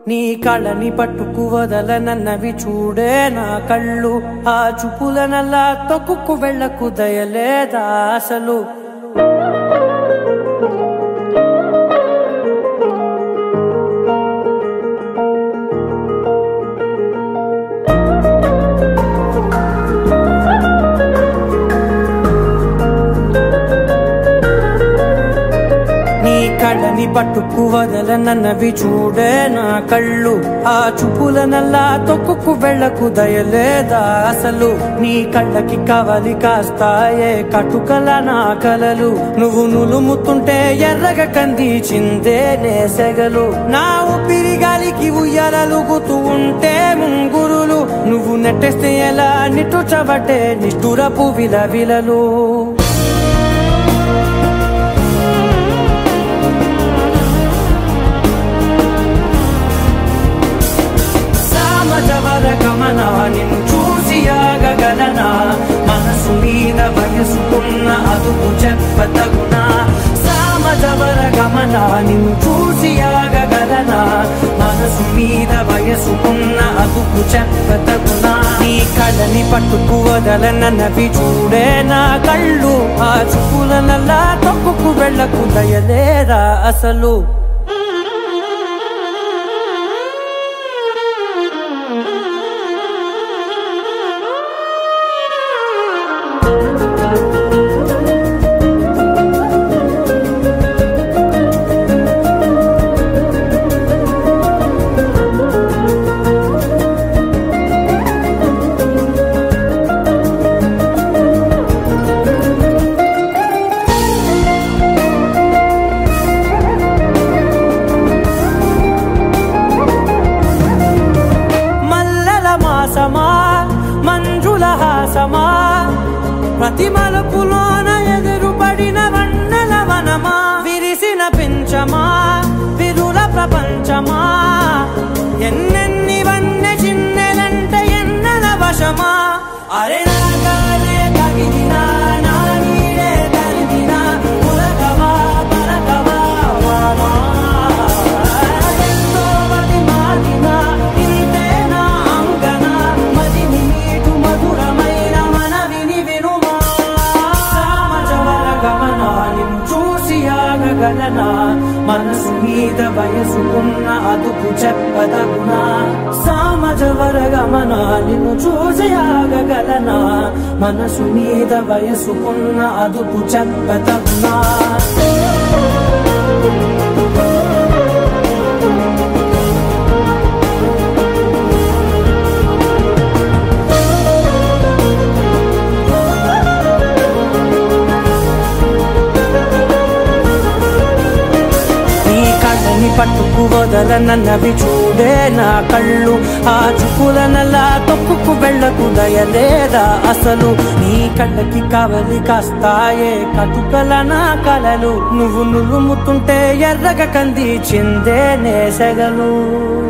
నీ కళని పట్టుకు వదలనన్నవి చూడే నా కళ్ళు ఆ చూపులనల్లా తొక్కుకు వెళ్ళకు దయలేదా అసలు నీ కళ్ళని పట్టుకు వదలనన్నవి చూడే నా కళ్ళు ఆ చూపులనల్లా తొక్కుకు వెళ్ళకు దయలేదా అసలు నీ కళ్ళకి కవలి కాస్తాయే కటుకల నా కలలు నువ్వు నులుముతుంటే ఎర్రగ కందిచిందే నేసెగలు నా ఊపిరి గాలికి ఉయ్యాలలుగుతూ ఉంటే ముంగురులు నువ్వు నెట్టేస్తే ఎలా నిట్టుచబట్టే నిష్ఠురపు విలవిలలు సామజవర గమన నిన్ను చూసి ఆగగలనా మనసు మీద వయసుకున్న అదుపు చెప్పతగునా సామజవర గమన నిన్ను చూసి ఆగగలనా మనసు మీద వయసుకున్న అదుపు చెప్పతగునా నీ కళ్ళని పట్టుకు వదలనన్నవి చూడే నా కళ్ళు ఆ చూపులనల్లా తప్పుకు వెళ్ళకు దయలేరా అసలు మల్లల మాసమా మంజుల హాసమా ప్రతి మలుపులోన ఎదురుపడిన వన్నెల వనమా విరిసిన పించమా విరుల ప్రపంచమా ఎన్నెన్ని వన్నె చిన్నెలంటే ఎన్నెల వశమా అరే నాగాలే తగిలినా నా నీడే తరిమినా పులకవా పలకవా వామా ఎంతో మది మాటినా ఇంతేనా అంగన మదిని నీటు మధురమైన మనవిని వినుమా సామజవర గమన నిన్ను చూసి ఆగగలనా మనసు మీద వయసుకున్న అదుపు చెప్పదగునా సామజవర గమన నిన్ను చూసి ఆగగలనా మనసు మీద వయసుకున్న అదుపు చెప్పదగునా నీ కళ్ళని పట్టుకు వదలనన్నవి చూడే నా కళ్ళు ఆ చూపులనల్లా తొక్కుకు వెళ్ళకు దయలేదా అసలు నీ కళ్ళకి కవలి కాస్తాయే కటుకల నా కలలు నువ్వు నులుముతుంటే ఎర్రగ కంది చిందే నేసెగలు